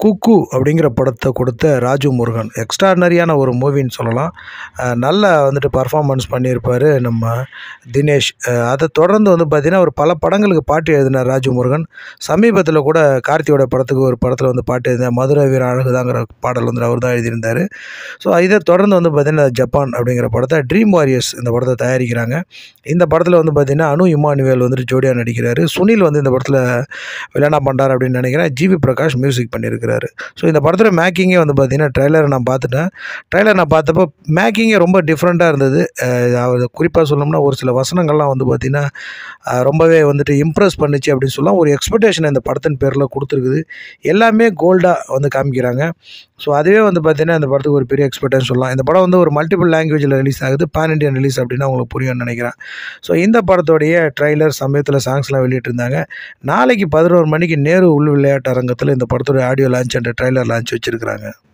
குக்கு அப்படிங்கிற படத்தை கொடுத்த ராஜு முருகன் எக்ஸ்ட்ரானரியான ஒரு மூவின்னு சொல்லலாம் அஹ் நல்லா வந்துட்டு பர்ஃபார்மன்ஸ் பண்ணியிருப்பார் நம்ம தினேஷ் அஹ் அதை தொடர்ந்து வந்து பார்த்திங்கன்னா ஒரு பல படங்களுக்கு பாட்டு எழுதினார் ராஜு முருகன் சமீபத்தில் கூட கார்த்தியோட படத்துக்கு ஒரு படத்தில் வந்து பாட்டு எழுதினார் மதுரை வீர அழகுதாங்கிற பாடல் வந்து அவர் தான் எழுதியிருந்தார் ஸோ இதை தொடர்ந்து வந்து பார்த்திங்கன்னா ஜப்பான் அப்படிங்கிற படத்தை ட்ரீம் வாரியர்ஸ் இந்த படத்தை தயாரிக்கிறாங்க இந்த படத்தில் வந்து பார்த்திங்கன்னா அனு இமானுவேல் வந்துட்டு ஜோடியாக நடிக்கிறாரு சுனில் வந்து இந்த படத்தில் வில்லனா பண்ணுறாரு அப்படின்னு நினைக்கிறேன் ஜிவி பிரகாஷ் மியூசிக் பண்ணியிருக்கிறாரு ஸோ இந்த படத்தோட மேக்கிங்கே வந்து பார்த்திங்கன்னா ட்ரைலரை நான் பார்த்துட்டேன் ட்ரைலர் நான் பார்த்தப்போ மேக்கிங்கே ரொம்ப டிஃப்ரெண்ட்டாக இருந்தது அஹ் குறிப்பாக சொல்லணும்னா ஒரு சில வசனங்கள்லாம் வந்து பார்த்திங்கன்னா அஹ் ரொம்பவே வந்துட்டு இம்ப்ரெஸ் பண்ணுச்சு அப்படின்னு சொல்லலாம் ஒரு எக்ஸ்பெக்டேஷன் இந்த படத்தின் பேரில் கொடுத்துருக்குது எல்லாமே கோல்டாக வந்து காமிக்கிறாங்க ஸோ அதுவே வந்து பார்த்திங்கன்னா இந்த படத்துக்கு ஒரு பெரிய எக்ஸ்பெக்டேஷன் சொல்லலாம் இந்த படம் வந்து ஒரு மல்டிபிள் லாங்குவேஜில் ரிலீஸ் ஆகுது பேன் இண்டியன் ரிலீஸ் அப்படின்னா உங்களுக்கு புரியும்னு நினைக்கிறேன் ஸோ இந்த படத்தோடைய ட்ரைலர் சமயத்தில் சாங்ஸ்லாம் வெளியிட்டிருந்தாங்க நாளைக்கு பதினோரு மணிக்கு நேரு உள் விளையாட்டு அரங்கத்தில் இந்த படத்தோட audio launch and trailer launch வச்சுருக்கிறாங்க